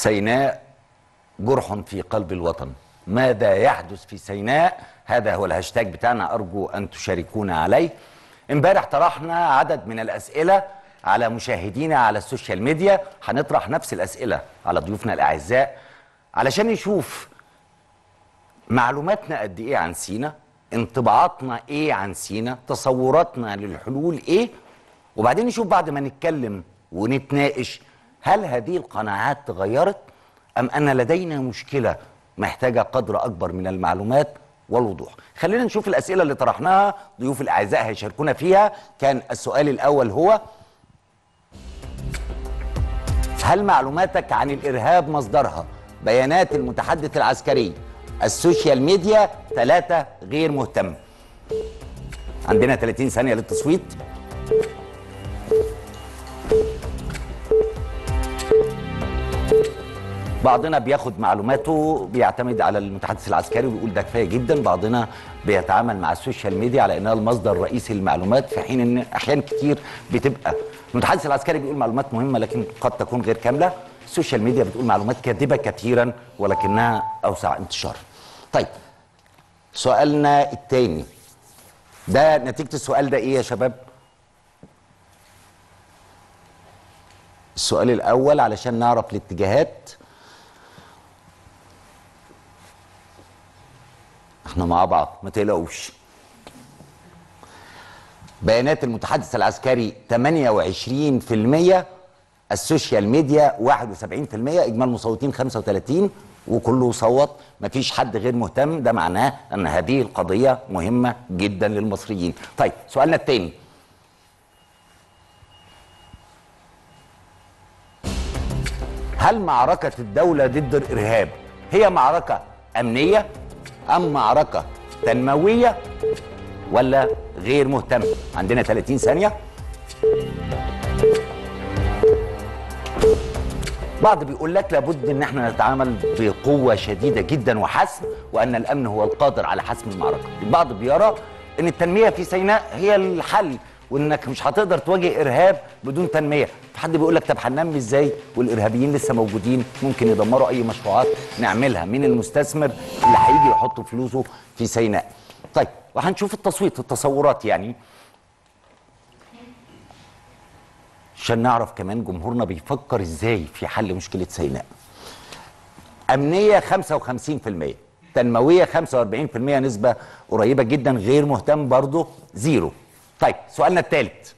سيناء جرح في قلب الوطن ماذا يحدث في سيناء هذا هو الهاشتاج بتاعنا أرجو أن تشاركونا عليه امبارح طرحنا عدد من الأسئلة على مشاهدينا على السوشيال ميديا هنطرح نفس الأسئلة على ضيوفنا الأعزاء علشان نشوف معلوماتنا قد إيه عن سينا انطباعاتنا إيه عن سينا تصوراتنا للحلول إيه وبعدين نشوف بعد ما نتكلم ونتناقش هل هذه القناعات تغيرت أم أن لدينا مشكلة محتاجة قدر أكبر من المعلومات والوضوح خلينا نشوف الأسئلة اللي طرحناها ضيوف الأعزاء هيشاركونا فيها كان السؤال الأول هو هل معلوماتك عن الإرهاب مصدرها بيانات المتحدث العسكري السوشيال ميديا ثلاثة غير مهتم عندنا 30 ثانية للتصويت بعضنا بياخد معلوماته بيعتمد على المتحدث العسكري ويقول ده كفايه جدا بعضنا بيتعامل مع السوشيال ميديا على انها المصدر الرئيسي للمعلومات في حين ان احيان كتير بتبقى المتحدث العسكري بيقول معلومات مهمه لكن قد تكون غير كامله السوشيال ميديا بتقول معلومات كاذبه كثيرا ولكنها اوسع انتشارا طيب سؤالنا الثاني ده نتيجه السؤال ده ايه يا شباب السؤال الاول علشان نعرف الاتجاهات احنا مع بعض ما تقلقوش بيانات المتحدث العسكري 28% السوشيال ميديا 71% اجمال مصوتين 35 وكله صوت مفيش حد غير مهتم ده معناه ان هذه القضيه مهمه جدا للمصريين طيب سؤالنا الثاني هل معركه الدوله ضد الارهاب هي معركه امنيه ام معركه تنمويه ولا غير مهتم عندنا 30 ثانيه بعض بيقول لك لابد ان احنا نتعامل بقوه شديده جدا وحسم وان الامن هو القادر على حسم المعركه البعض بيرى ان التنميه في سيناء هي الحل وانك مش هتقدر تواجه ارهاب بدون تنميه حد بيقول لك طب هننمي ازاي والارهابيين لسه موجودين ممكن يدمروا اي مشروعات نعملها مين المستثمر اللي هيجي يحط فلوسه في سيناء طيب وهنشوف التصويت التصورات يعني عشان نعرف كمان جمهورنا بيفكر ازاي في حل مشكله سيناء امنيه 55% تنمويه 45% نسبه قريبه جدا غير مهتم برضه زيرو طيب سؤالنا الثالث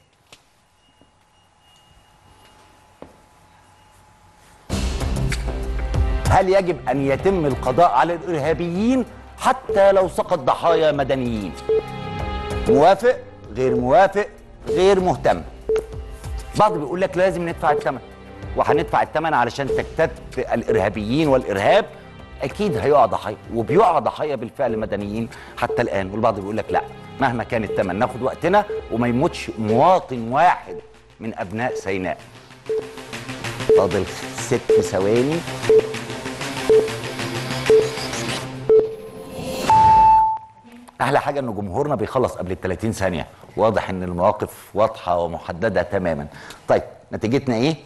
هل يجب ان يتم القضاء على الارهابيين حتى لو سقط ضحايا مدنيين موافق غير موافق غير مهتم بعض بيقول لك لازم ندفع الثمن وهندفع الثمن علشان تكتت الارهابيين والارهاب اكيد هيقع ضحايا وبيقع ضحايا بالفعل مدنيين حتى الان والبعض بيقول لك لا مهما كان الثمن ناخد وقتنا وما يموتش مواطن واحد من ابناء سيناء فاضل ست ثواني احلى حاجه ان جمهورنا بيخلص قبل ال 30 ثانيه واضح ان المواقف واضحه ومحدده تماما طيب نتيجتنا ايه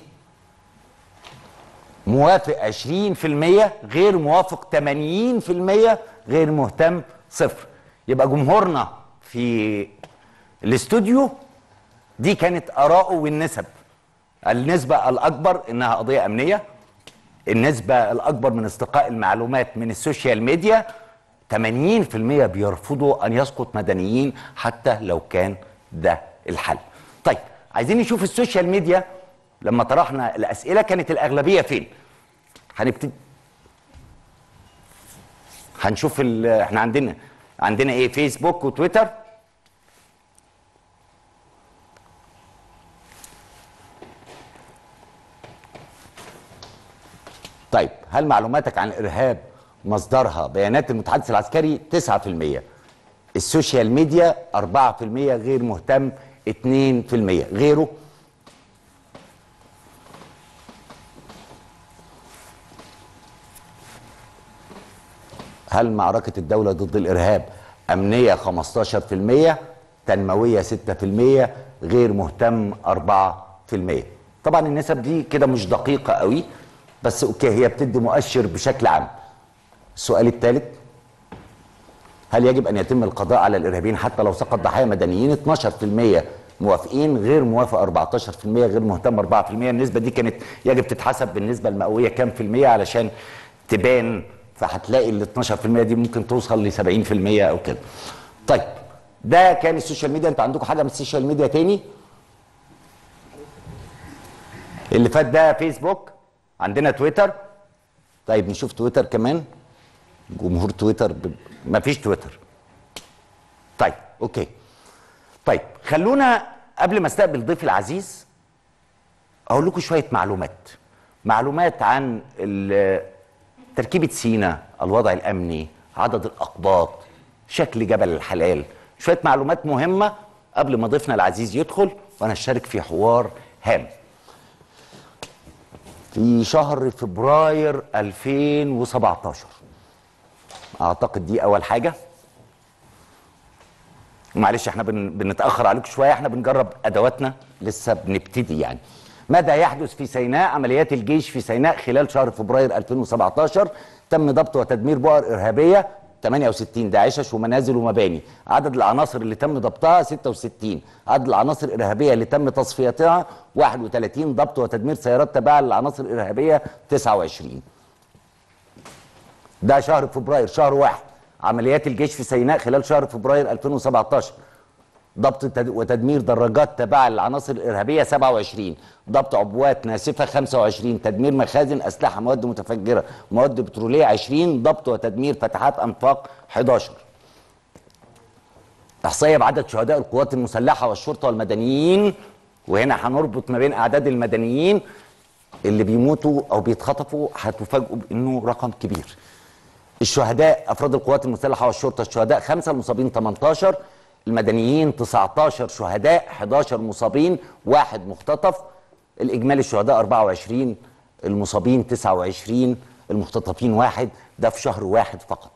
موافق 20% غير موافق 80% غير مهتم صفر يبقى جمهورنا في الاستوديو دي كانت اراءه والنسب النسبه الاكبر انها قضيه امنيه النسبه الاكبر من استقاء المعلومات من السوشيال ميديا 80% بيرفضوا ان يسقط مدنيين حتى لو كان ده الحل. طيب عايزين نشوف السوشيال ميديا لما طرحنا الاسئله كانت الاغلبيه فين؟ هنبتدي هنشوف احنا عندنا عندنا ايه فيسبوك وتويتر طيب هل معلوماتك عن الارهاب مصدرها بيانات المتحدث العسكري 9% السوشيال ميديا 4% غير مهتم 2% غيره هل معركة الدولة ضد الإرهاب أمنية 15% تنموية 6% غير مهتم 4% طبعا النسب دي كده مش دقيقة قوي بس اوكي هي بتدي مؤشر بشكل عام السؤال الثالث هل يجب ان يتم القضاء على الارهابيين حتى لو سقط ضحايا مدنيين 12% موافقين غير موافق 14% غير مهتم 4% النسبه دي كانت يجب تتحسب بالنسبه المئويه كام في الميه علشان تبان فهتلاقي ال 12% دي ممكن توصل ل 70% او كده طيب ده كان السوشيال ميديا انتوا عندكم حاجه من السوشيال ميديا تاني اللي فات ده فيسبوك عندنا تويتر طيب نشوف تويتر كمان جمهور تويتر ب... ما فيش تويتر طيب اوكي طيب خلونا قبل ما استقبل ضيفي العزيز اقول لكم شويه معلومات معلومات عن ال- تركيبه سينا الوضع الامني عدد الاقباط شكل جبل الحلال شويه معلومات مهمه قبل ما ضيفنا العزيز يدخل وانا اشترك في حوار هام في شهر فبراير 2017 اعتقد دي اول حاجه معلش احنا بن... بنتاخر عليكم شويه احنا بنجرب ادواتنا لسه بنبتدي يعني ماذا يحدث في سيناء عمليات الجيش في سيناء خلال شهر فبراير 2017 تم ضبط وتدمير بؤر ارهابيه 68 ده عشش ومنازل ومباني عدد العناصر اللي تم ضبطها 66 عدد العناصر الارهابيه اللي تم تصفيتها 31 ضبط وتدمير سيارات تابعه للعناصر الارهابيه 29 ده شهر فبراير شهر واحد عمليات الجيش في سيناء خلال شهر فبراير 2017 ضبط تد- وتدمير دراجات تابعة للعناصر الإرهابية 27 ضبط عبوات ناسفة 25 تدمير مخازن أسلحة مواد متفجرة مواد بترولية 20 ضبط وتدمير فتحات أنفاق 11 إحصائية بعدد شهداء القوات المسلحة والشرطة والمدنيين وهنا هنربط ما بين أعداد المدنيين اللي بيموتوا أو بيتخطفوا هتفاجئوا بأنه رقم كبير الشهداء افراد القوات المسلحه والشرطه الشهداء خمسه المصابين 18 المدنيين 19 شهداء 11 مصابين واحد مختطف الاجمالي الشهداء 24 المصابين 29 المختطفين واحد ده في شهر واحد فقط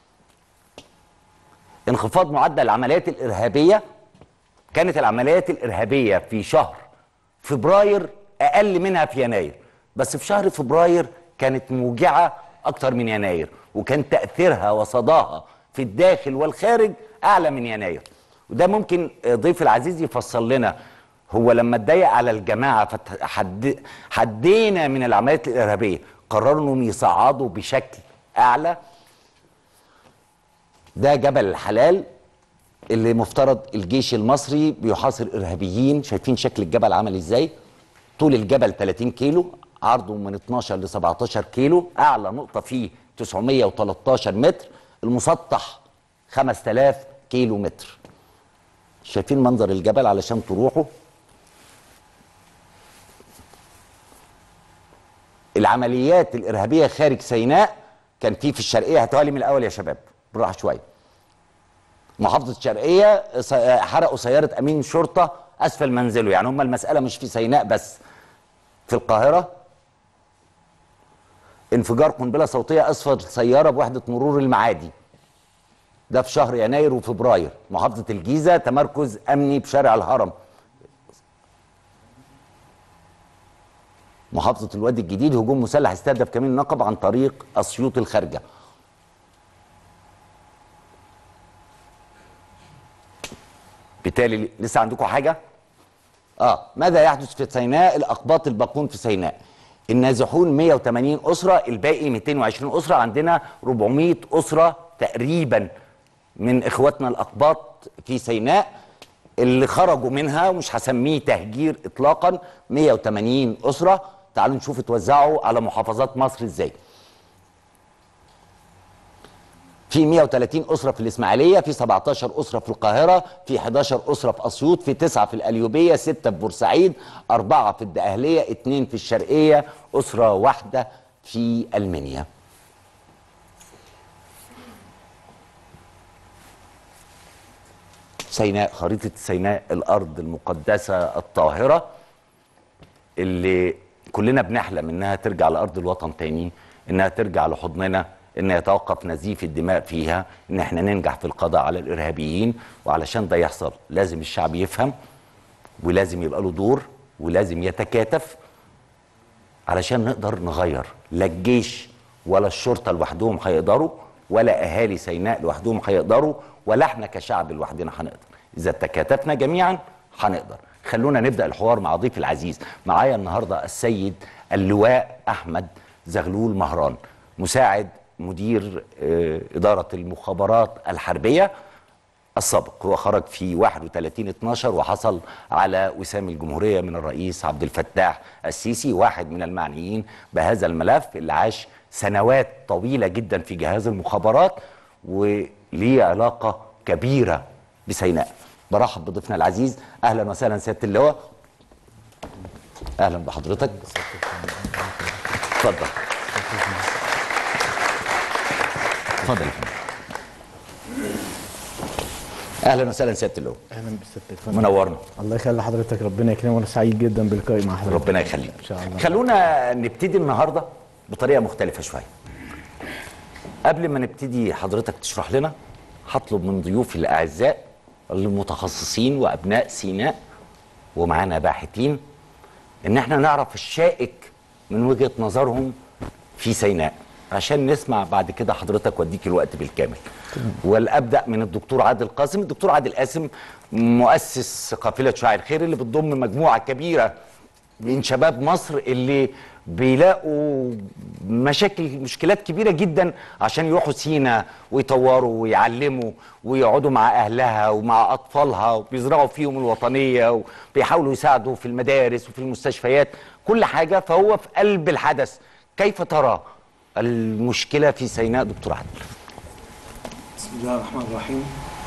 انخفاض معدل العمليات الارهابيه كانت العمليات الارهابيه في شهر فبراير اقل منها في يناير بس في شهر فبراير كانت موجعه اكتر من يناير وكان تاثيرها وصداها في الداخل والخارج اعلى من يناير وده ممكن ضيف العزيز يفصل لنا هو لما اتضايق على الجماعه فحدينا من العمليات الارهابيه قرروا انهم يصعدوا بشكل اعلى ده جبل الحلال اللي مفترض الجيش المصري بيحاصر ارهابيين شايفين شكل الجبل عامل ازاي طول الجبل 30 كيلو عرضه من 12 ل 17 كيلو اعلى نقطه فيه 913 متر المسطح 5000 كيلو متر شايفين منظر الجبل علشان تروحوا العمليات الارهابيه خارج سيناء كان في في الشرقيه هتوالي من الاول يا شباب بالراحه شويه محافظه الشرقيه س- حرقوا سياره امين شرطه اسفل منزله يعني هم المساله مش في سيناء بس في القاهره انفجار قنبله صوتيه اسفل سياره بوحده مرور المعادي ده في شهر يناير وفبراير محافظه الجيزه تمركز امني بشارع الهرم محافظه الوادي الجديد هجوم مسلح استهدف كمين نقب عن طريق اسيوط الخارجه بالتالي لسه عندكم حاجه اه ماذا يحدث في سيناء الاقباط الباقون في سيناء النازحون 180 اسره الباقي 220 اسره عندنا 400 اسره تقريبا من اخواتنا الاقباط في سيناء اللي خرجوا منها ومش هسميه تهجير اطلاقا 180 اسره تعالوا نشوف اتوزعوا على محافظات مصر ازاي في 130 أسرة في الإسماعيلية في 17 أسرة في القاهرة في 11 أسرة في أسيوط في 9 في القليوبية 6 في بورسعيد 4 في الدقهلية 2 في الشرقية أسرة واحدة في المنيا سيناء خريطة سيناء الأرض المقدسة الطاهرة اللي كلنا بنحلم انها ترجع لارض الوطن تاني انها ترجع لحضننا ان يتوقف نزيف الدماء فيها ان احنا ننجح في القضاء على الارهابيين وعلشان ده يحصل لازم الشعب يفهم ولازم يبقى له دور ولازم يتكاتف علشان نقدر نغير لا الجيش ولا الشرطه لوحدهم هيقدروا ولا اهالي سيناء لوحدهم هيقدروا ولا احنا كشعب لوحدنا هنقدر اذا تكاتفنا جميعا هنقدر خلونا نبدا الحوار مع ضيفي العزيز معايا النهارده السيد اللواء احمد زغلول مهران مساعد مدير آه، اداره المخابرات الحربيه السابق هو خرج في 31 12 وحصل على وسام الجمهوريه من الرئيس عبد الفتاح السيسي واحد من المعنيين بهذا الملف اللي عاش سنوات طويله جدا في جهاز المخابرات وليه علاقه كبيره بسيناء برحب بضيفنا العزيز اهلا وسهلا سياده اللواء اهلا بحضرتك اتفضل اتفضل يا فندم اهلا وسهلا سياده اللواء اهلا بسيادتك فندم. منورنا الله يخلي حضرتك ربنا يكرمك وانا سعيد جدا بلقائي مع حضرتك ربنا يخليك ان شاء الله خلونا نبتدي النهارده بطريقه مختلفه شويه قبل ما نبتدي حضرتك تشرح لنا هطلب من ضيوفي الاعزاء المتخصصين وابناء سيناء ومعانا باحثين ان احنا نعرف الشائك من وجهه نظرهم في سيناء عشان نسمع بعد كده حضرتك واديك الوقت بالكامل والابدا من الدكتور عادل قاسم الدكتور عادل قاسم مؤسس قافله شاعر خير اللي بتضم مجموعه كبيره من شباب مصر اللي بيلاقوا مشاكل مشكلات كبيرة جدا عشان يروحوا سينا ويطوروا ويعلموا ويقعدوا مع أهلها ومع أطفالها وبيزرعوا فيهم الوطنية وبيحاولوا يساعدوا في المدارس وفي المستشفيات كل حاجة فهو في قلب الحدث كيف ترى المشكلة في سيناء دكتور عادل بسم الله الرحمن الرحيم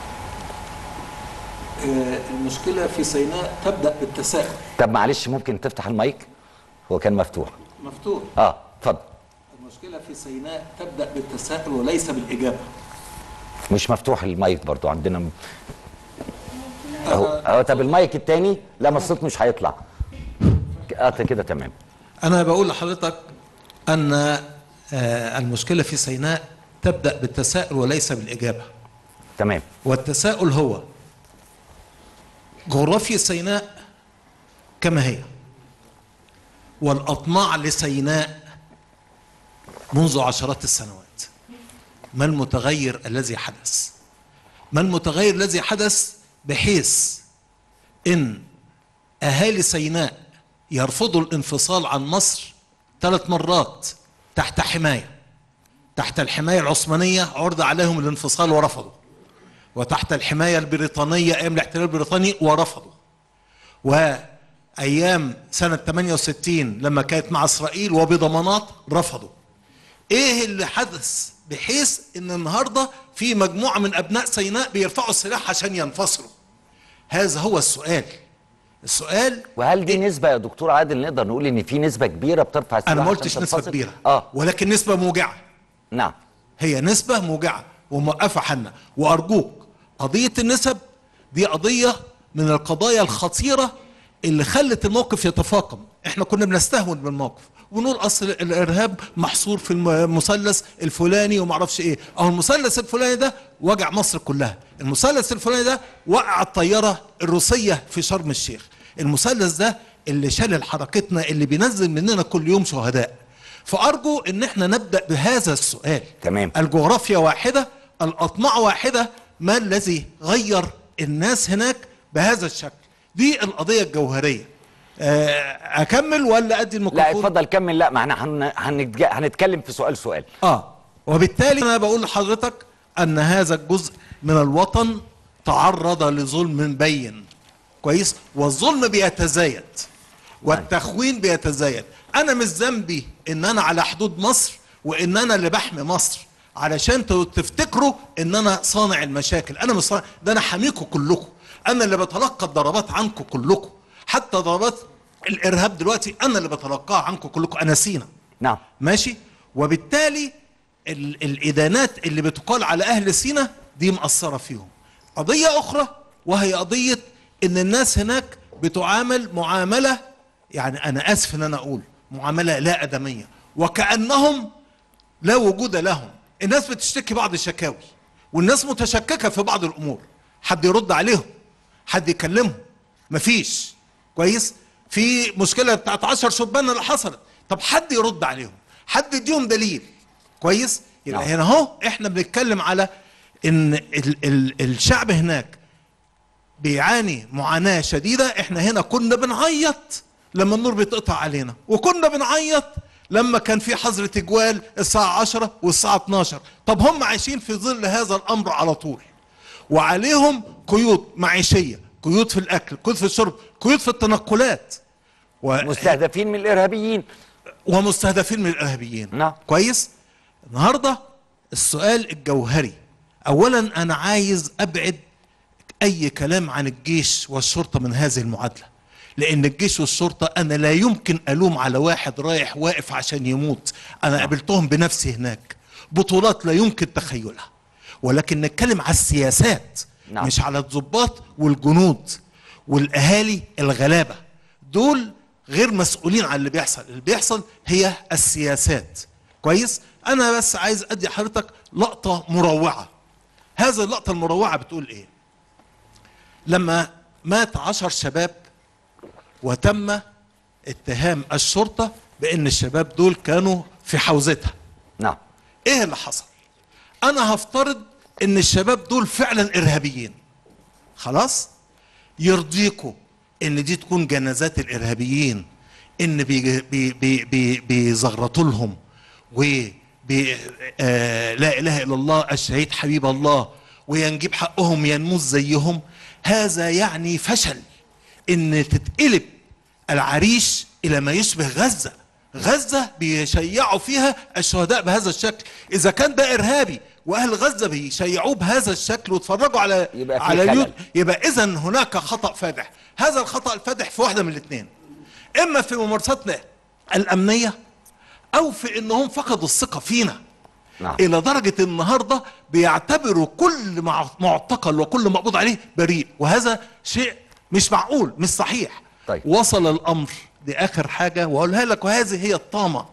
آه، المشكلة في سيناء تبدأ بالتساؤل طب معلش ممكن تفتح المايك هو كان مفتوح مفتوح اه اتفضل المشكلة في سيناء تبدأ بالتساؤل وليس بالإجابة مش مفتوح المايك برضو عندنا م- اهو أنا- اهو طب المايك التاني لا ما الصوت مش هيطلع اه كده تمام أنا بقول لحضرتك أن آه، المشكلة في سيناء تبدأ بالتساؤل وليس بالإجابة تمام والتساؤل هو جغرافيا سيناء كما هي والأطماع لسيناء منذ عشرات السنوات ما المتغير الذي حدث ما المتغير الذي حدث بحيث ان اهالي سيناء يرفضوا الانفصال عن مصر ثلاث مرات تحت حمايه تحت الحمايه العثمانيه عرض عليهم الانفصال ورفضوا وتحت الحمايه البريطانيه ايام الاحتلال البريطاني ورفضوا وايام سنه 68 لما كانت مع اسرائيل وبضمانات رفضوا ايه اللي حدث بحيث ان النهارده في مجموعه من ابناء سيناء بيرفعوا السلاح عشان ينفصلوا هذا هو السؤال السؤال وهل دي نسبة يا دكتور عادل نقدر نقول ان في نسبة كبيرة بترفع السلاح انا ما عشان قلتش نسبه تنفصل؟ كبيره اه ولكن نسبه موجعه نعم هي نسبة موجعة وموقفة حنا وأرجوك قضية النسب دي قضية من القضايا الخطيرة اللي خلت الموقف يتفاقم احنا كنا بنستهون بالموقف ونقول اصل الارهاب محصور في المثلث الفلاني ومعرفش ايه اهو المثلث الفلاني ده وجع مصر كلها المثلث الفلاني ده وقع الطياره الروسيه في شرم الشيخ المثلث ده اللي شلل حركتنا اللي بينزل مننا كل يوم شهداء فارجو ان احنا نبدا بهذا السؤال تمام. الجغرافيا واحده الاطماع واحده ما الذي غير الناس هناك بهذا الشكل دي القضيه الجوهريه آه، اكمل ولا ادي لا الميكروفون اتفضل كمل لا ما احنا هن... هنتج... هنتكلم في سؤال سؤال اه وبالتالي انا بقول لحضرتك ان هذا الجزء من الوطن تعرض لظلم بين كويس والظلم بيتزايد والتخوين بيتزايد انا مش ذنبي ان انا على حدود مصر وان انا اللي بحمي مصر علشان ت- تفتكروا ان انا صانع المشاكل انا مش صانع ده انا حاميكم كلكم انا اللي بتلقى الضربات عنكم كلكم حتى ضربات الارهاب دلوقتي انا اللي بتلقاها عنكم كلكم انا سينا نعم ماشي وبالتالي ال الإدانات اللي بتقال على أهل سينا دي مأثرة فيهم قضية أخرى وهي قضية إن الناس هناك بتعامل معاملة يعني أنا آسف إن أنا أقول معاملة لا أدمية وكأنهم لا وجود لهم الناس بتشتكي بعض الشكاوي والناس متشككة في بعض الأمور حد يرد عليهم حد يكلمهم مفيش كويس في مشكلة بتاعت عشر شبان اللي حصلت طب حد يرد عليهم حد يديهم دليل كويس يبقى نعم. هنا اهو احنا بنتكلم على ان ال ال الشعب هناك بيعاني معاناة شديدة احنا هنا كنا بنعيط لما النور بيتقطع علينا وكنا بنعيط لما كان في حظر تجوال الساعة 10 والساعة 12 طب هم عايشين في ظل هذا الأمر على طول وعليهم قيود معيشية قيود في الأكل قيود في الشرب قيود في التنقلات و... مستهدفين من الارهابيين ومستهدفين من الارهابيين نعم. كويس النهارده السؤال الجوهري اولا انا عايز ابعد اي كلام عن الجيش والشرطه من هذه المعادله لان الجيش والشرطه انا لا يمكن الوم على واحد رايح واقف عشان يموت انا قابلتهم بنفسي هناك بطولات لا يمكن تخيلها ولكن نتكلم على السياسات نعم. مش على الضباط والجنود والاهالي الغلابه دول غير مسؤولين عن اللي بيحصل اللي بيحصل هي السياسات كويس انا بس عايز ادي حضرتك لقطه مروعه هذه اللقطه المروعه بتقول ايه لما مات عشر شباب وتم اتهام الشرطه بان الشباب دول كانوا في حوزتها نعم ايه اللي حصل انا هفترض ان الشباب دول فعلا ارهابيين خلاص يرضيكوا ان دي تكون جنازات الارهابيين ان بي بي بي بي بيزغرطوا لهم و بي آه لا اله الا الله الشهيد حبيب الله وينجيب حقهم ينموذ زيهم هذا يعني فشل ان تتقلب العريش الى ما يشبه غزه غزه بيشيعوا فيها الشهداء بهذا الشكل اذا كان ده ارهابي واهل غزه بيشيعوه بهذا الشكل واتفرجوا على يبقى في على خلل. اليوت يبقى اذا هناك خطا فادح هذا الخطا الفادح في واحده من الاثنين اما في ممارستنا الامنيه او في انهم فقدوا الثقه فينا نعم. الى درجه النهارده بيعتبروا كل مع- معتقل وكل مقبوض عليه بريء وهذا شيء مش معقول مش صحيح طيب. وصل الامر دي اخر حاجه واقولها لك وهذه هي الطامه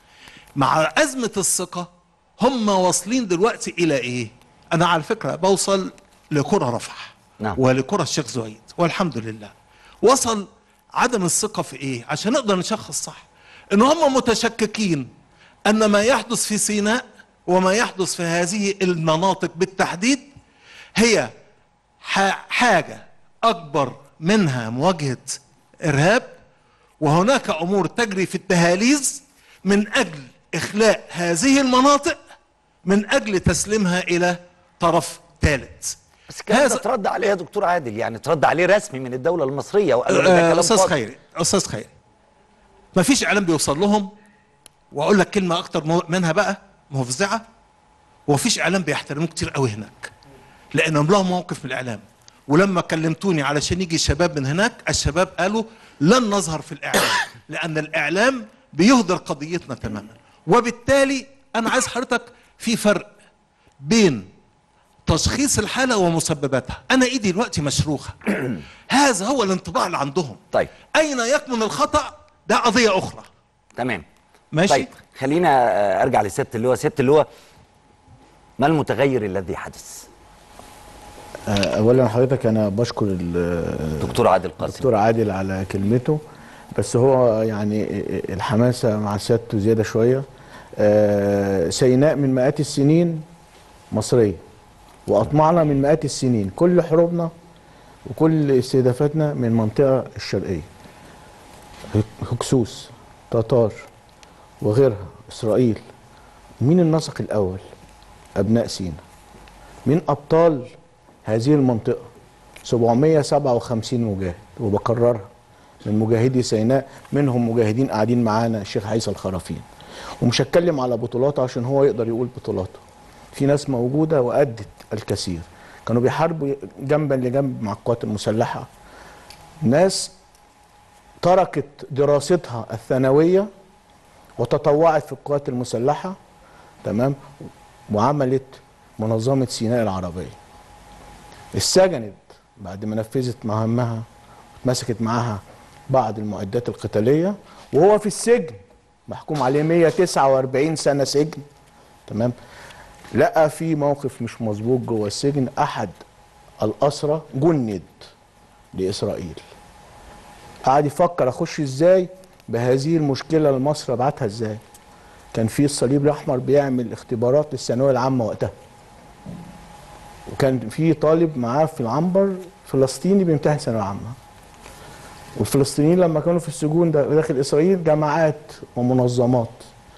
مع ازمه الثقه هم واصلين دلوقتي الى ايه انا على فكره بوصل لقرى رفح نعم. ولقرى الشيخ زويد والحمد لله وصل عدم الثقه في ايه عشان نقدر نشخص صح ان هم متشككين ان ما يحدث في سيناء وما يحدث في هذه المناطق بالتحديد هي ح- حاجه اكبر منها مواجهه ارهاب وهناك امور تجري في التهاليز من اجل اخلاء هذه المناطق من اجل تسليمها الى طرف ثالث بس الكلام ده اترد عليه يا دكتور عادل يعني اترد عليه رسمي من الدوله المصريه وقالوا إن ده آه، كلام استاذ فاضي. خيري استاذ خيري ما فيش اعلام بيوصل لهم واقول لك كلمه اكتر مو- منها بقى مفزعه ومفيش اعلام بيحترموه كتير قوي هناك لانهم لهم موقف من الاعلام ولما كلمتوني علشان يجي شباب من هناك الشباب قالوا لن نظهر في الاعلام لان الاعلام بيهدر قضيتنا تماما وبالتالي انا عايز حضرتك في فرق بين تشخيص الحالة ومسبباتها أنا إيدي دلوقتي مشروخة هذا هو الانطباع اللي عندهم طيب أين يكمن الخطأ ده قضية أخرى تمام ماشي طيب خلينا آه، ارجع لسياده اللواء سياده اللواء ما المتغير الذي حدث آه، اولا حضرتك انا بشكر ال- دكتور عادل قاسم الدكتور عادل على كلمته بس هو يعني الحماسه مع سيادته زياده شويه آه، سيناء من مئات السنين مصريه واطمعنا من مئات السنين كل حروبنا وكل استهدافاتنا من المنطقه الشرقيه هكسوس تتار وغيرها اسرائيل مين النسق الاول ابناء سينا من ابطال هذه المنطقه 757 مجاهد وبكررها من مجاهدي سيناء منهم مجاهدين قاعدين معانا الشيخ عيسى الخرافين ومش هتكلم على بطولاته عشان هو يقدر يقول بطولاته في ناس موجوده وادت الكثير كانوا بيحاربوا جنبا لجنب مع القوات المسلحه ناس تركت دراستها الثانويه وتطوعت في القوات المسلحه تمام وعملت منظمه سيناء العربيه اتسجنت بعد ما نفذت مهامها واتمسكت معاها بعض المعدات القتاليه وهو في السجن محكوم عليه 149 سنه سجن تمام لقى في موقف مش مظبوط جوه السجن احد الاسرى جند لاسرائيل قعد يفكر اخش ازاي بهذه المشكله لمصر ابعتها ازاي كان في الصليب الاحمر بيعمل اختبارات للثانويه العامه وقتها وكان في طالب معاه في العنبر فلسطيني بيمتحن ثانويه عامه والفلسطينيين لما كانوا في السجون دا- داخل اسرائيل جماعات ومنظمات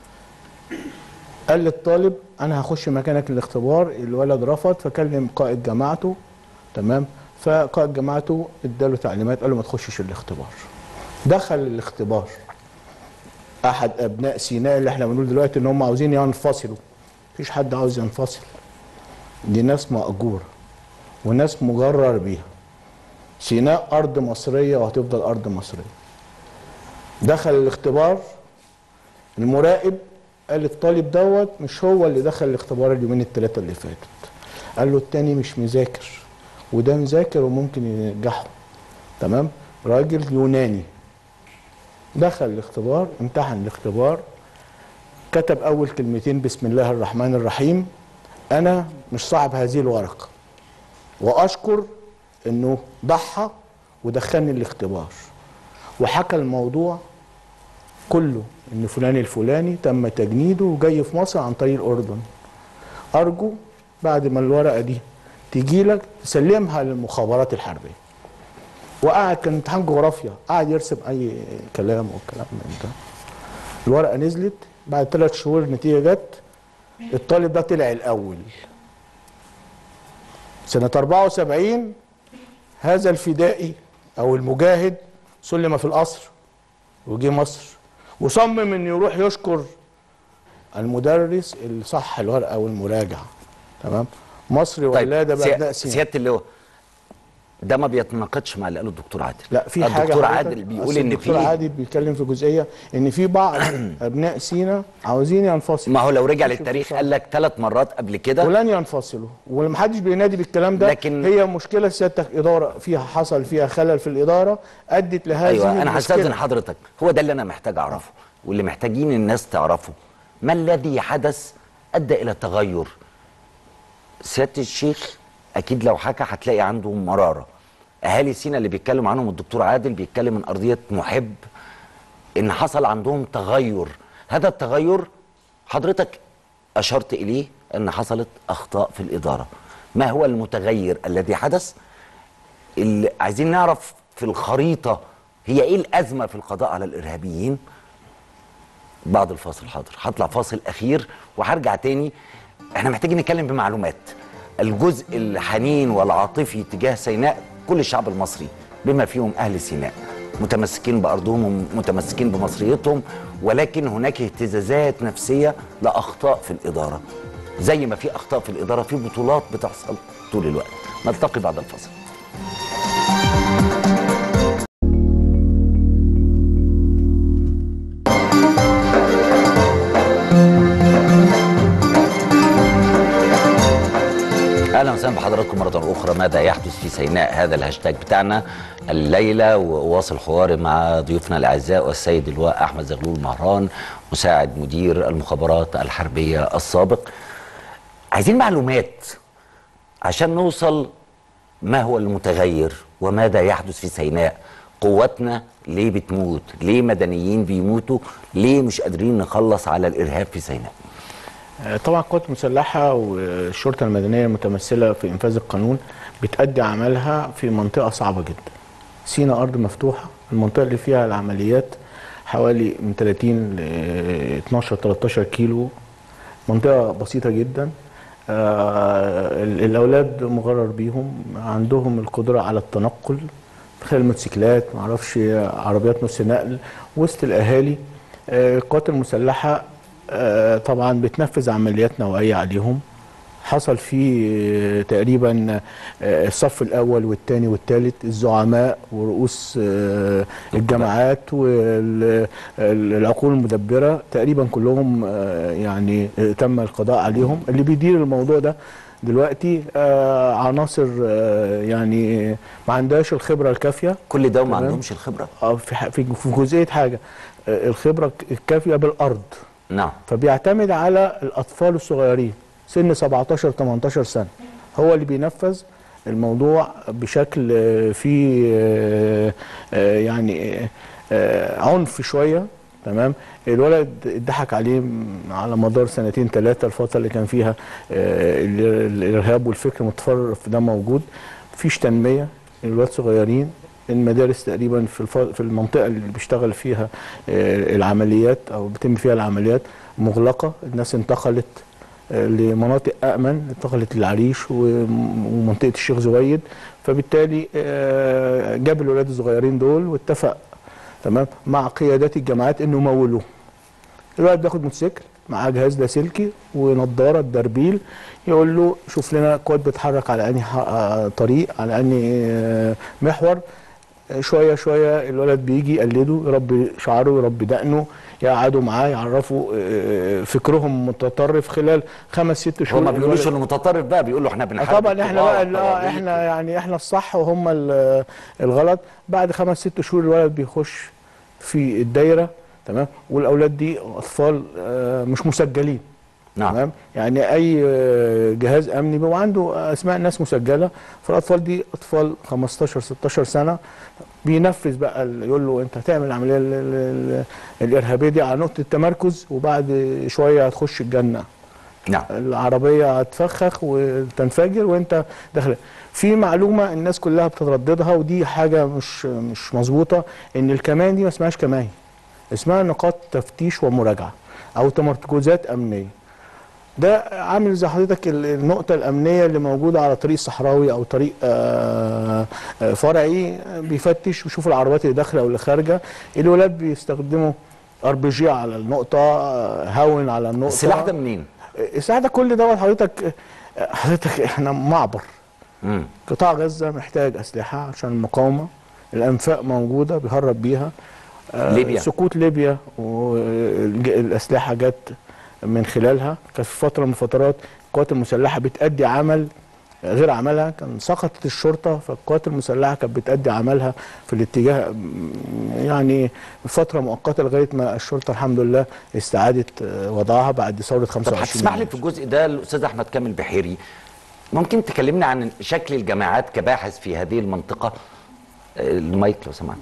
قال للطالب انا هخش مكانك الاختبار الولد رفض فكلم قائد جماعته تمام فقائد جماعته اداله تعليمات قال له ما تخشش الاختبار دخل الاختبار احد ابناء سيناء اللي احنا بنقول دلوقتي ان هم عاوزين ينفصلوا مفيش حد عاوز ينفصل دي ناس مأجورة وناس مجرر بيها سيناء أرض مصرية وهتفضل أرض مصرية دخل الاختبار المراقب قال الطالب دوت مش هو اللي دخل الاختبار اليومين الثلاثة اللي فاتت قال له التاني مش مذاكر وده مذاكر وممكن ينجحه تمام راجل يوناني دخل الاختبار امتحن الاختبار كتب اول كلمتين بسم الله الرحمن الرحيم انا مش صاحب هذه الورقه واشكر انه ضحى ودخلني الاختبار وحكى الموضوع كله ان فلان الفلاني تم تجنيده وجاي في مصر عن طريق الاردن ارجو بعد ما الورقه دي تجي لك تسلمها للمخابرات الحربيه وقعد كان امتحان جغرافيا قعد يرسم اي كلام والكلام من ده الورقه نزلت بعد ثلاث شهور النتيجه جت الطالب ده طلع الاول سنه 74 هذا الفدائي او المجاهد سلم في القصر وجه مصر وصمم انه يروح يشكر المدرس اللي صح الورقه والمراجعه تمام مصر ولاده سيا- بابناء سينا سياده اللواء ده ما بيتناقضش مع اللي قاله الدكتور عادل لا في حاجه الدكتور حضرتك- عادل بيقول أصل ان الدكتور في عادل بيتكلم في جزئيه ان في بعض ابناء سينا عاوزين ينفصلوا ما هو لو رجع مش للتاريخ انفصال. قال لك ثلاث مرات قبل كده ولن ينفصلوا ومحدش بينادي بالكلام ده لكن- هي مشكله سيادتك اداره فيها حصل فيها خلل في الاداره ادت لهذه ايوه انا المشكلة. هستاذن حضرتك هو ده اللي انا محتاج اعرفه واللي محتاجين الناس تعرفه ما الذي حدث ادى الى تغير سياده الشيخ اكيد لو حكى هتلاقي عنده مراره اهالي سينا اللي بيتكلم عنهم الدكتور عادل بيتكلم من ارضيه محب ان حصل عندهم تغير هذا التغير حضرتك اشرت اليه ان حصلت اخطاء في الاداره ما هو المتغير الذي حدث اللي عايزين نعرف في الخريطه هي ايه الازمه في القضاء على الارهابيين بعد الفاصل حاضر هطلع فاصل اخير وهرجع تاني احنا محتاجين نتكلم بمعلومات الجزء الحنين والعاطفي تجاه سيناء كل الشعب المصري بما فيهم اهل سيناء متمسكين بارضهم ومتمسكين بمصريتهم ولكن هناك اهتزازات نفسيه لاخطاء في الاداره زي ما في اخطاء في الاداره في بطولات بتحصل طول الوقت نلتقي بعد الفاصل اهلا وسهلا بحضراتكم مره اخرى ماذا يحدث في سيناء هذا الهاشتاج بتاعنا الليله واواصل حواري مع ضيوفنا الاعزاء والسيد اللواء احمد زغلول مهران مساعد مدير المخابرات الحربيه السابق عايزين معلومات عشان نوصل ما هو المتغير وماذا يحدث في سيناء قواتنا ليه بتموت ليه مدنيين بيموتوا ليه مش قادرين نخلص على الارهاب في سيناء طبعا القوات المسلحه والشرطه المدنيه المتمثله في انفاذ القانون بتأدي عملها في منطقه صعبه جدا. سينا ارض مفتوحه، المنطقه اللي فيها العمليات حوالي من 30 ل 12 13 كيلو منطقه بسيطه جدا. آه ال- الاولاد مغرر بيهم عندهم القدره على التنقل خلال موتوسيكلات معرفش عربيات نص نقل وسط الاهالي آه، القوات المسلحه آه، طبعا بتنفذ عمليات نوعيه عليهم حصل فيه تقريبا آه، الصف الاول والثاني والثالث الزعماء ورؤوس آه، الجماعات والعقول المدبره تقريبا كلهم آه، يعني آه، تم القضاء عليهم اللي بيدير الموضوع ده دلوقتي آه، عناصر آه، يعني ما عندهاش الخبره الكافيه كل ده وما تمام. عندهمش الخبره آه، في ح- في في جزئيه حاجه آه، الخبره الكافيه بالارض نعم فبيعتمد على الاطفال الصغيرين سن 17 18 سنه هو اللي بينفذ الموضوع بشكل آه، فيه آه، آه، يعني آه، آه، عنف شويه تمام الولد اتضحك عليه م- على مدار سنتين ثلاثه الفتره اللي كان فيها آه، ال- الارهاب والفكر المتطرف ده موجود مفيش تنميه الولاد صغيرين المدارس تقريبا في الف... في المنطقه اللي بيشتغل فيها آه، العمليات او بيتم فيها العمليات مغلقه الناس انتقلت آه، لمناطق امن انتقلت للعريش وم- ومنطقه الشيخ زويد فبالتالي آه، جاب الولاد الصغيرين دول واتفق تمام مع قيادات الجامعات انه يمولوه الولد بياخد موتوسيكل معاه جهاز لاسلكي ونضاره دربيل يقول له شوف لنا كود بيتحرك على انهي ح- آه، طريق على انهي آه، محور آه، شويه شويه الولد بيجي يقلده يربي شعره يربي دقنه يقعدوا معاه يعرفوا آه، فكرهم متطرف خلال خمس ست شهور هو ما بيقولوش الولد- انه متطرف بقى بيقولوا احنا آه بنحارب طبعا احنا بقى الطغاة لا والطواغيت. احنا يعني احنا الصح وهم ال- الغلط بعد خمس ست شهور الولد بيخش في الدايره تمام والاولاد دي اطفال آه، مش مسجلين نعم تمام يعني اي آه، جهاز امني بيبقى عنده اسماء ناس مسجله فالاطفال دي اطفال 15 16 سنه بينفذ بقى ال- يقول له انت هتعمل العمليه ال- ال- ال- الارهابيه دي على نقطه التمركز وبعد شويه هتخش الجنه نعم العربيه هتفخخ وتنفجر وانت داخل في معلومه الناس كلها بترددها ودي حاجه مش مش مظبوطه ان الكمان دي ما اسمهاش كمان اسمها نقاط تفتيش ومراجعه او تمركزات امنيه ده عامل زي حضرتك ال- النقطة الأمنية اللي موجودة على طريق صحراوي أو طريق آه، آه، فرعي آه، بيفتش ويشوف العربيات اللي داخلة واللي خارجة الولاد بيستخدموا ار بي جي على النقطة آه، هاون على النقطة السلاح ده منين؟ السلاح ده كل دوت حضرتك حضرتك احنا معبر مم. قطاع غزه محتاج اسلحه عشان المقاومه الانفاق موجوده بيهرب بيها آه، ليبيا. سقوط ليبيا والاسلحه جت من خلالها كانت في فتره من الفترات القوات المسلحه بتأدي عمل غير عملها كان سقطت الشرطه فالقوات المسلحه كانت بتأدي عملها في الاتجاه م، يعني فتره مؤقته لغايه ما الشرطه الحمد لله استعادت آه، وضعها بعد ثوره طب 25 هتسمح لي يناير. في الجزء ده الاستاذ احمد كامل بحيري ممكن تكلمنا عن شكل الجامعات كباحث في هذه المنطقه آه، المايك لو سمحت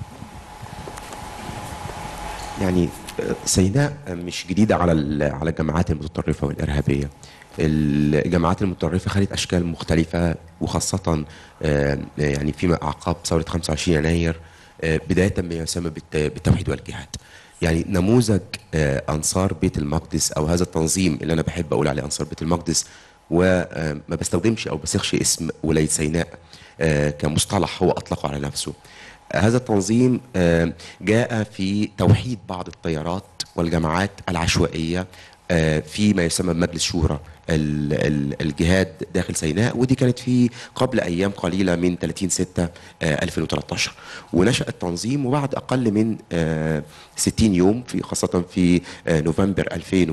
يعني سيناء مش جديدة على ال- على الجماعات المتطرفة والإرهابية الجماعات المتطرفة خدت أشكال مختلفة وخاصة آه، يعني فيما أعقاب ثورة 25 يناير آه، بداية ما يسمى بالت- بالتوحيد والجهاد يعني نموذج آه، أنصار بيت المقدس أو هذا التنظيم اللي أنا بحب أقول عليه أنصار بيت المقدس وما بستخدمش أو بسيخش اسم ولاية سيناء آه، كمصطلح هو أطلقه على نفسه هذا التنظيم آه، جاء في توحيد بعض التيارات والجماعات العشوائية آه، في ما يسمى بمجلس شورى ال- ال- الجهاد داخل سيناء ودي كانت في قبل أيام قليلة من 30 6 2013 ونشأ التنظيم وبعد أقل من آه، 60 يوم في خاصة في آه، نوفمبر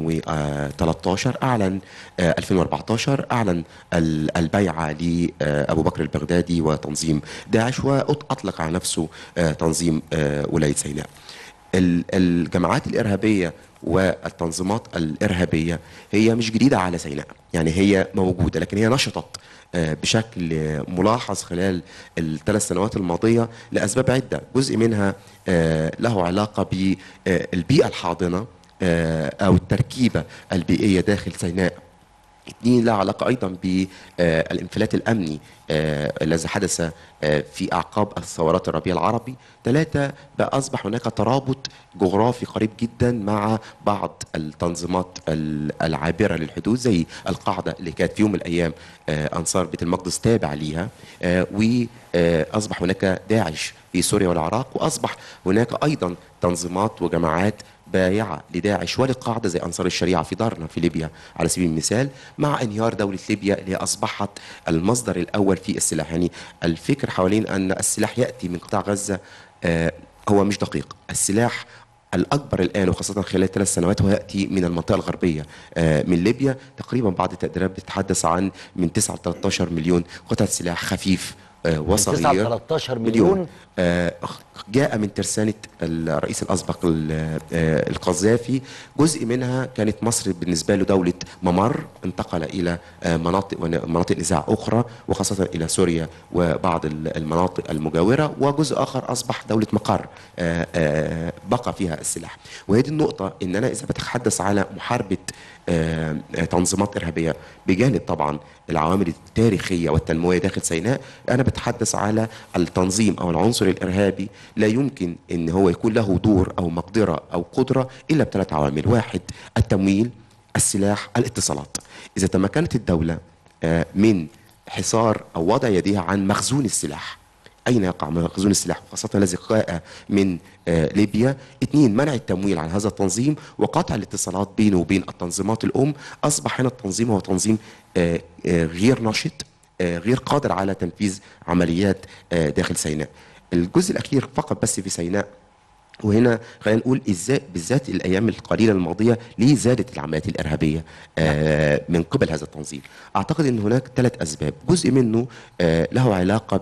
2013 أعلن آه، 2014 أعلن ال- البيعة لأبو بكر البغدادي وتنظيم داعش وأطلق على نفسه آه، تنظيم آه، ولاية سيناء ال- الجماعات الإرهابية والتنظيمات الإرهابية هي مش جديدة على سيناء يعني هي موجودة لكن هي نشطت آه، بشكل آه، ملاحظ خلال الثلاث سنوات الماضية لأسباب عدة جزء منها آه، له علاقة بالبيئة الحاضنة آه، أو التركيبة البيئية داخل سيناء اثنين لها علاقة أيضا بالانفلات الأمني آه، الذي حدث آه، في أعقاب الثورات الربيع العربي ثلاثة بقى أصبح هناك ترابط جغرافي قريب جدا مع بعض التنظيمات ال- العابرة للحدود زي القاعدة اللي كانت في يوم من الأيام آه، أنصار بيت المقدس تابع ليها وأصبح هناك داعش في سوريا والعراق وأصبح هناك أيضا تنظيمات وجماعات بايعة لداعش وللقاعدة زي أنصار الشريعة في دارنا في ليبيا على سبيل المثال مع انهيار دولة ليبيا اللي هي أصبحت المصدر الأول في السلاح يعني الفكر حوالين أن السلاح يأتي من قطاع غزة آه، هو مش دقيق السلاح الأكبر الآن وخاصة خلال ثلاث سنوات هو يأتي من المنطقة الغربية آه، من ليبيا تقريبا بعض التقديرات بتتحدث عن من 9 ل 13 مليون قطعة سلاح خفيف آه، وصغير 9 13 مليون. آه، جاء من ترسانة الرئيس الأسبق ال- آه، القذافي جزء منها كانت مصر بالنسبة له دولة ممر انتقل إلى آه، مناطق مناطق نزاع أخرى وخاصة إلى سوريا وبعض ال- المناطق المجاورة وجزء آخر أصبح دولة مقر آه، آه، بقى فيها السلاح وهي دي النقطة إن أنا إذا بتحدث على محاربة آه، آه، تنظيمات إرهابية بجانب طبعا العوامل التاريخية والتنموية داخل سيناء أنا بتحدث على التنظيم أو العنصر الإرهابي لا يمكن أن هو يكون له دور أو مقدرة أو قدرة إلا بثلاث عوامل واحد التمويل السلاح الاتصالات إذا تمكنت الدولة آه، من حصار أو وضع يديها عن مخزون السلاح أين يقع مخزون السلاح خاصة الذي جاء من آه، ليبيا اثنين منع التمويل عن هذا التنظيم وقطع الاتصالات بينه وبين التنظيمات الأم أصبح هنا التنظيم هو تنظيم آه، آه، غير نشط آه، غير قادر على تنفيذ عمليات آه، داخل سيناء الجزء الأخير فقط بس في سيناء وهنا خلينا نقول ازاي بالذات الايام القليله الماضيه ليه زادت العمليات الارهابيه آه من قبل هذا التنظيم اعتقد ان هناك ثلاث اسباب جزء منه آه له علاقه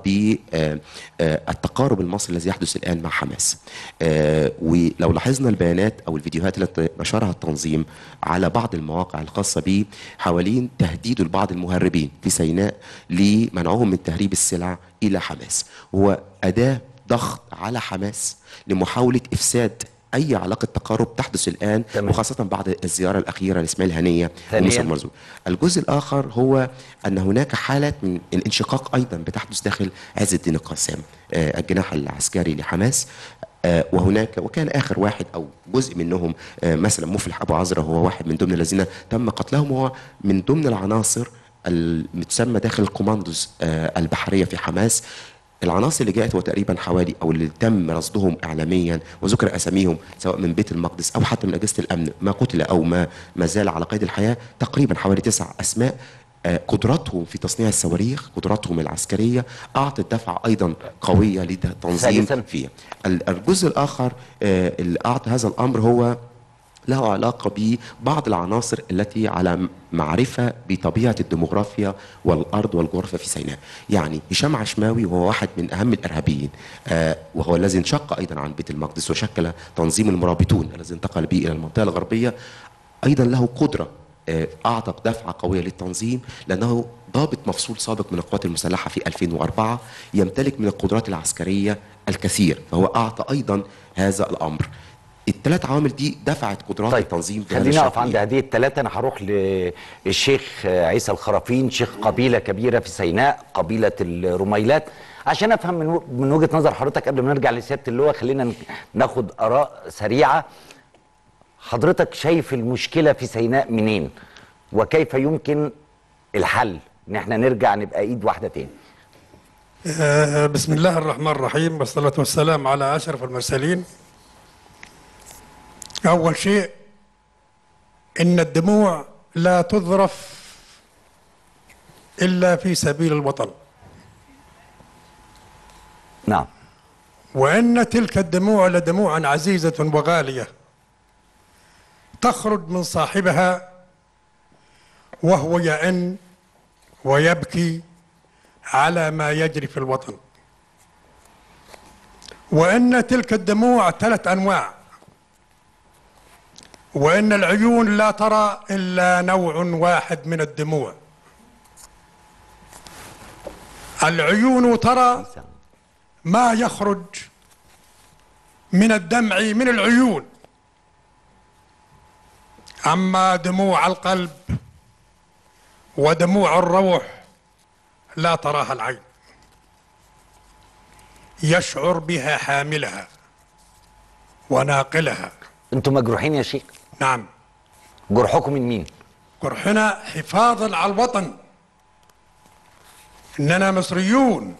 بالتقارب المصري الذي يحدث الان مع حماس آه ولو لاحظنا البيانات او الفيديوهات التي نشرها التنظيم على بعض المواقع الخاصه به حوالين تهديد لبعض المهربين في سيناء لمنعهم من تهريب السلع الى حماس هو اداه ضغط على حماس لمحاولة إفساد أي علاقة تقارب تحدث الآن تمام. وخاصة بعد الزيارة الأخيرة لإسماعيل هنية ثانياً. وموسى المرزوق الجزء الآخر هو أن هناك حالة من الانشقاق أيضا بتحدث داخل عز الدين القسام آه، الجناح العسكري لحماس آه، وهناك وكان آخر واحد أو جزء منهم آه، مثلا مفلح أبو عزرة هو واحد من ضمن الذين تم قتلهم هو من ضمن العناصر المتسمى داخل الكوماندوز آه، البحرية في حماس العناصر اللي جاءت وتقريبا حوالي او اللي تم رصدهم اعلاميا وذكر اساميهم سواء من بيت المقدس او حتى من اجهزه الامن ما قتل او ما ما زال على قيد الحياه تقريبا حوالي تسع اسماء آه، قدراتهم في تصنيع الصواريخ قدراتهم العسكريه اعطت دفعه ايضا قويه للتنظيم ثالثاً. فيها ال- الجزء الاخر آه، اللي اعطى هذا الامر هو له علاقة ببعض العناصر التي على م- معرفة بطبيعة الديموغرافيا والأرض والجغرافيا في سيناء يعني هشام عشماوي وهو واحد من أهم الإرهابيين آه وهو الذي انشق أيضا عن بيت المقدس وشكل تنظيم المرابطون الذي انتقل به إلى المنطقة الغربية أيضا له قدرة آه، أعطى دفعة قوية للتنظيم لأنه ضابط مفصول سابق من القوات المسلحة في 2004 يمتلك من القدرات العسكرية الكثير فهو أعطى أيضا هذا الأمر الثلاث عوامل دي دفعت قدرات طيب التنظيم بهذا خلينا نقف الشكل. عند هذه الثلاثة أنا هروح للشيخ عيسى الخرافين شيخ قبيلة كبيرة في سيناء قبيلة الرميلات عشان أفهم من و- من وجهة نظر حضرتك قبل ما نرجع لسيادة اللواء خلينا ن- ناخد آراء سريعة حضرتك شايف المشكلة في سيناء منين وكيف يمكن الحل إن احنا نرجع نبقى إيد واحدة تاني آه، بسم الله الرحمن الرحيم والصلاة والسلام على أشرف المرسلين أول شيء إن الدموع لا تذرف إلا في سبيل الوطن نعم وإن تلك الدموع لدموعا عزيزة وغالية تخرج من صاحبها وهو يئن ويبكي على ما يجري في الوطن وإن تلك الدموع ثلاث أنواع وإن العيون لا ترى إلا نوع واحد من الدموع العيون ترى ما يخرج من الدمع من العيون أما دموع القلب ودموع الروح لا تراها العين يشعر بها حاملها وناقلها أنتم مجروحين يا شيخ نعم جرحكم من مين جرحنا حفاظا على الوطن اننا مصريون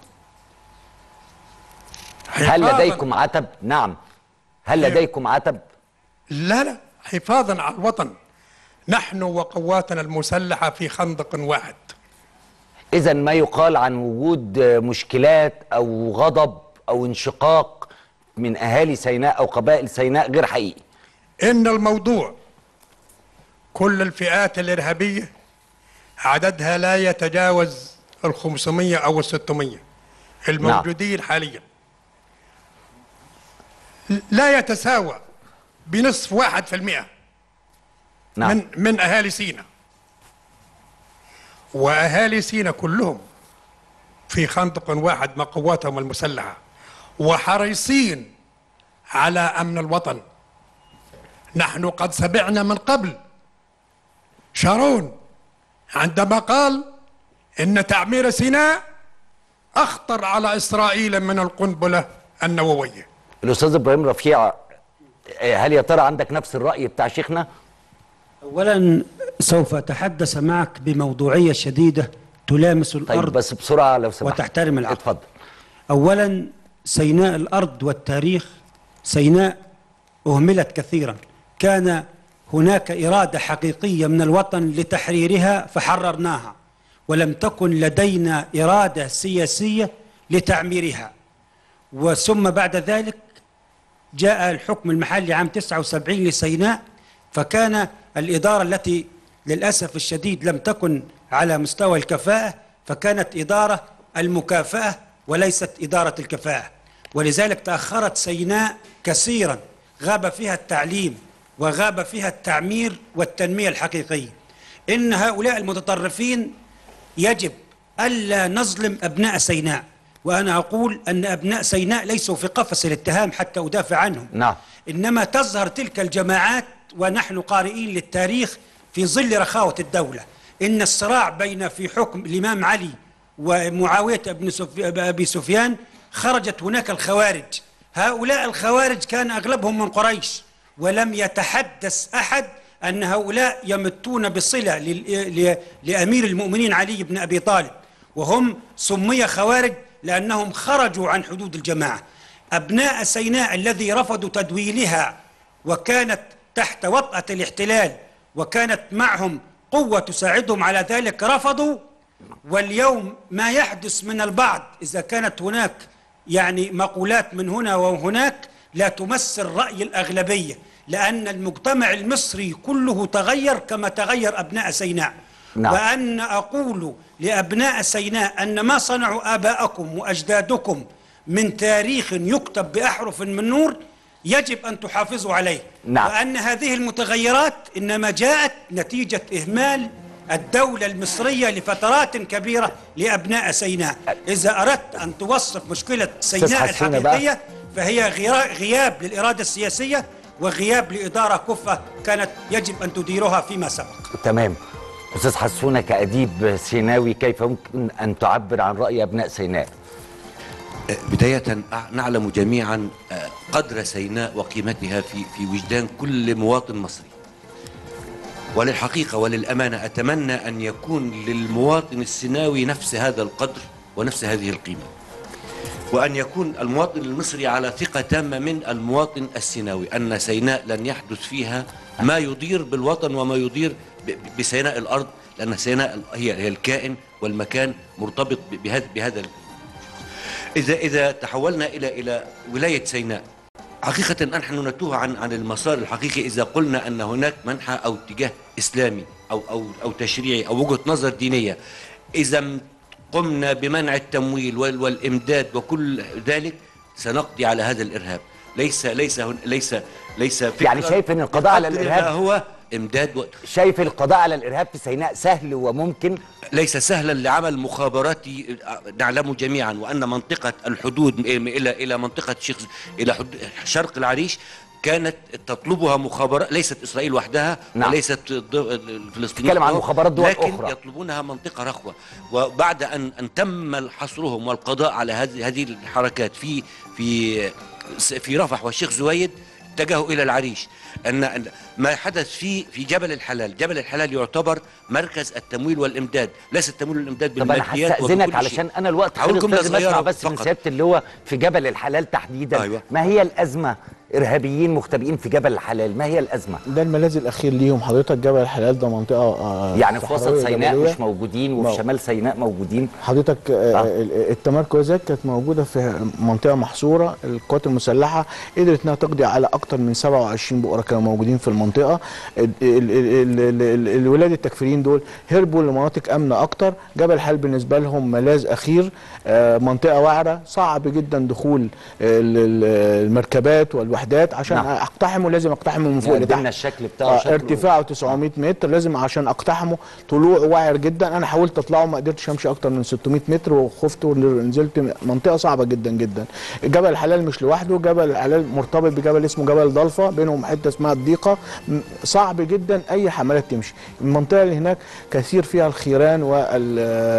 هل حفاظاً- لديكم عتب نعم هل لديكم عتب لا لا حفاظا على الوطن نحن وقواتنا المسلحه في خندق واحد إذا ما يقال عن وجود مشكلات أو غضب أو انشقاق من أهالي سيناء أو قبائل سيناء غير حقيقي ان الموضوع كل الفئات الارهابيه عددها لا يتجاوز ال 500 او ال 600 الموجودين حاليا لا يتساوى بنصف واحد في المئة نعم من من اهالي سينا واهالي سينا كلهم في خندق واحد مع قواتهم المسلحه وحريصين على امن الوطن نحن قد سمعنا من قبل شارون عندما قال ان تعمير سيناء اخطر على اسرائيل من القنبله النوويه الاستاذ ابراهيم رفيع آه، هل يا ترى عندك نفس الراي بتاع شيخنا أولا سوف أتحدث معك بموضوعية شديدة تلامس طيب الأرض بس بسرعه لو سمحت وتحترم العقل. اتفضل أولا سيناء الأرض والتاريخ سيناء أهملت كثيرا كان هناك إرادة حقيقية من الوطن لتحريرها فحررناها ولم تكن لدينا إرادة سياسية لتعميرها وثم بعد ذلك جاء الحكم المحلي عام 79 لسيناء فكان الإدارة التي للأسف الشديد لم تكن على مستوى الكفاءة فكانت إدارة المكافأة وليست إدارة الكفاءة ولذلك تأخرت سيناء كثيرا غاب فيها التعليم وغاب فيها التعمير والتنمية الحقيقية إن هؤلاء المتطرفين يجب ألا نظلم أبناء سيناء وأنا أقول أن أبناء سيناء ليسوا في قفص الاتهام حتى أدافع عنهم نعم إنما تظهر تلك الجماعات ونحن قارئين للتاريخ في ظل رخاوة الدولة إن الصراع بين في حكم الإمام علي ومعاوية بن سفي... أبي سفيان خرجت هناك الخوارج هؤلاء الخوارج كان أغلبهم من قريش ولم يتحدث أحد أن هؤلاء يمتون بصلة لل... ل... لأمير المؤمنين علي بن أبي طالب وهم سمي خوارج لأنهم خرجوا عن حدود الجماعة أبناء سيناء الذي رفضوا تدويلها وكانت تحت وطأة الاحتلال وكانت معهم قوة تساعدهم على ذلك رفضوا واليوم ما يحدث من البعض إذا كانت هناك يعني مقولات من هنا وهناك لا تمثل رأي الأغلبية لأن المجتمع المصري كله تغير كما تغير أبناء سيناء نعم. وأن أقول لأبناء سيناء أن ما صنعوا آباءكم وأجدادكم من تاريخ يكتب بأحرف من نور يجب أن تحافظوا عليه نعم. وأن هذه المتغيرات إنما جاءت نتيجة إهمال الدولة المصرية لفترات كبيرة لأبناء سيناء إذا أردت أن توصف مشكلة سيناء حسونة بقى. الحقيقية فهي غيا- غياب للإرادة السياسية وغياب لإدارة كفة كانت يجب أن تديرها فيما سبق تمام استاذ حسونه كاديب سيناوي كيف يمكن ان تعبر عن راي ابناء سيناء بداية نعلم جميعا قدر سيناء وقيمتها في في وجدان كل مواطن مصري. وللحقيقة وللأمانة أتمنى أن يكون للمواطن السيناوي نفس هذا القدر ونفس هذه القيمة. وأن يكون المواطن المصري على ثقة تامة من المواطن السيناوي أن سيناء لن يحدث فيها ما يضير بالوطن وما يضير ب- ب- بسيناء الأرض لأن سيناء هي هي الكائن والمكان مرتبط ب- بهذا بهذا إذا إذا تحولنا إلى إلى ولاية سيناء حقيقة نحن نتوه عن عن المسار الحقيقي إذا قلنا أن هناك منحى أو اتجاه إسلامي أو أو أو تشريعي أو وجهة نظر دينية إذا م- قمنا بمنع التمويل وال- والإمداد وكل ذلك سنقضي على هذا الإرهاب ليس ليس هن ليس ليس فكرة يعني شايف إن القضاء على بقدر الإرهاب- ما هو إمداد و... شايف القضاء على الارهاب في سيناء سهل وممكن ليس سهلا لعمل مخابراتي نعلم جميعا وان منطقه الحدود الى الى منطقه شيخ الى حد- شرق العريش كانت تطلبها مخابرات ليست اسرائيل وحدها نعم. وليست فلسطين تتكلم عن مخابرات دول لكن أخرى. يطلبونها منطقه رخوه وبعد ان ان تم حصرهم والقضاء على هذه هذه الحركات في في في رفح والشيخ زويد اتجهوا الى العريش ان أن ما حدث في في جبل الحلال جبل الحلال يعتبر مركز التمويل والامداد ليس التمويل والامداد طب انا بالملكيات هستاذنك وبكل علشان شيء. انا الوقت هقول خلص جملة لازم اسمع صغيرة بس من فقط. سياده اللواء في جبل الحلال تحديدا أيوة. ما هي الازمه ارهابيين مختبئين في جبل الحلال ما هي الازمه ده الملاذ الاخير ليهم حضرتك جبل الحلال ده منطقه آه، يعني في وسط صحراوية سيناء جبلية. مش موجودين مو- وفي شمال سيناء موجودين حضرتك آه، آه. ال- التمركزات كانت موجوده في منطقه محصوره القوات المسلحه قدرت انها تقضي على اكثر من 27 بؤره كانوا موجودين في المنطقه المنطقه ال- ال- ال- ال- ال- الولاد التكفيريين دول هربوا لمناطق امنه اكتر جبل حال بالنسبه لهم ملاذ اخير آه، منطقه وعره صعب جدا دخول ال- ال- المركبات والوحدات عشان نعم. اقتحمه لازم اقتحمه من فوق قدمنا لتحت الشكل بتاعه آه، شكله- ارتفاعه 900 متر لازم عشان اقتحمه طلوع واعر جدا انا حاولت اطلعه ما قدرتش امشي اكتر من 600 متر وخفت ونزلت منطقه صعبه جدا جدا جبل الحلال مش لوحده جبل الحلال مرتبط بجبل اسمه جبل ضلفه بينهم حته اسمها الضيقه م- صعب جدا اي حملات تمشي المنطقه اللي هناك كثير فيها الخيران وال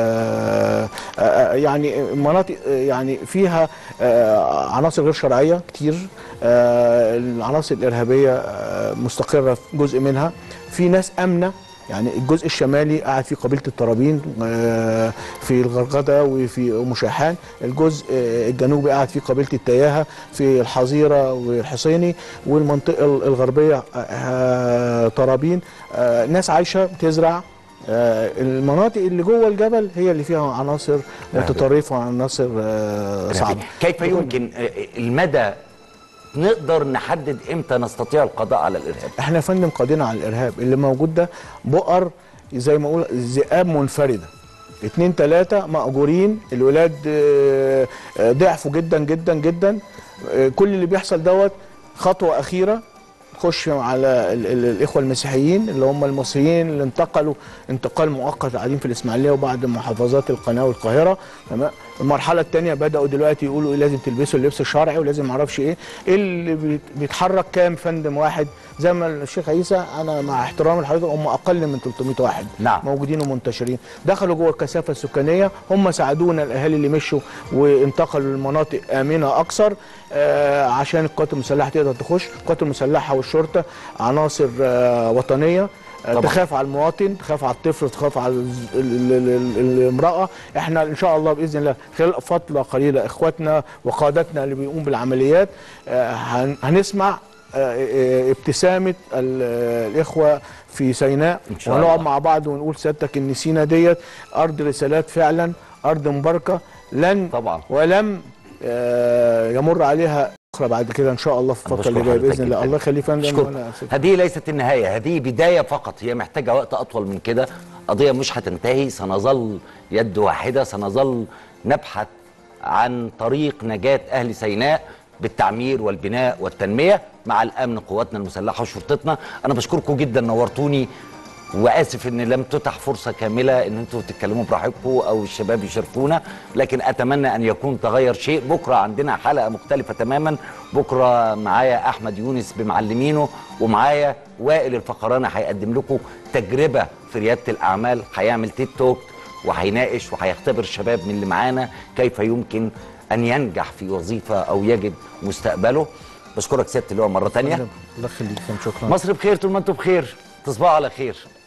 آه، آه، يعني مناطق آه، يعني فيها آه، عناصر غير شرعيه كتير آه، العناصر الارهابيه آه، مستقره في جزء منها في ناس امنه يعني الجزء الشمالي قاعد فيه قبيله الترابين آه، في الغرغده وفي ام شاحان الجزء آه، الجنوبي قاعد فيه قبيله التياهه في الحظيره والحصيني والمنطقه الغربيه آه، ترابين آه، ناس عايشه بتزرع آه، المناطق اللي جوه الجبل هي اللي فيها عناصر متطرفه وعناصر آه، صعبه كيف يمكن آه، المدى نقدر نحدد امتى نستطيع القضاء على الارهاب احنا يا فندم قادرين على الارهاب اللي موجود ده بؤر زي ما اقول ذئاب منفرده اتنين تلاتة مأجورين الولاد آه، آه، ضعفوا جدا جدا جدا آه، كل اللي بيحصل دوت خطوة أخيرة خش على ال ال الإخوة المسيحيين اللي هم المصريين اللي انتقلوا انتقال مؤقت قاعدين في الإسماعيلية وبعد محافظات القناة والقاهرة تمام المرحلة الثانية بدأوا دلوقتي يقولوا إيه لازم تلبسوا اللبس الشرعي ولازم معرفش إيه إيه اللي بيت- بيتحرك كام فندم واحد زي ما الشيخ عيسى أنا مع احترامي لحضرتك هم أقل من 300 واحد نعم. موجودين ومنتشرين دخلوا جوه الكثافه السكانيه هم ساعدونا الاهالي اللي مشوا وانتقلوا لمناطق امنه اكثر آه عشان القوات المسلحه تقدر تخش القوات المسلحه والشرطه عناصر آه وطنيه آه، طبعا. تخاف على المواطن تخاف على الطفل تخاف على الز- ال- ال- ال- الامراه احنا ان شاء الله باذن الله خلال فتره قليله اخواتنا وقادتنا اللي بيقوم بالعمليات آه، هن- هنسمع آه، آه، ابتسامه ال- الاخوه في سيناء إن شاء ونقعد الله. مع بعض ونقول سيادتك ان سينا ديت ارض رسالات فعلا ارض مباركه لن طبعا. ولم آه، يمر عليها اخرى بعد كده ان شاء الله في أنا الفتره بشكر اللي جايه حضرتك باذن الله جداً. الله يخليه يا فندم أشكرك. وأنا آسف. هذه ليست النهاية هذه بداية فقط هي محتاجة وقت أطول من كده قضية مش هتنتهي سنظل يد واحدة سنظل نبحث عن طريق نجاة أهل سيناء بالتعمير والبناء والتنمية مع الأمن قواتنا المسلحة وشرطتنا أنا بشكركم جدا نورتوني واسف ان لم تتح فرصه كامله ان انتوا تتكلموا براحتكم او الشباب يشاركونا لكن اتمنى ان يكون تغير شيء بكره عندنا حلقه مختلفه تماما بكره معايا احمد يونس بمعلمينه ومعايا وائل الفقراني هيقدم لكم تجربه في رياده الاعمال هيعمل تيك توك وهيناقش وهيختبر الشباب من اللي معانا كيف يمكن ان ينجح في وظيفه او يجد مستقبله بشكرك سياده اللواء مره تانية الله يخليك يا فندم، شكرا مصر بخير طول ما انتم بخير تصبحوا على خير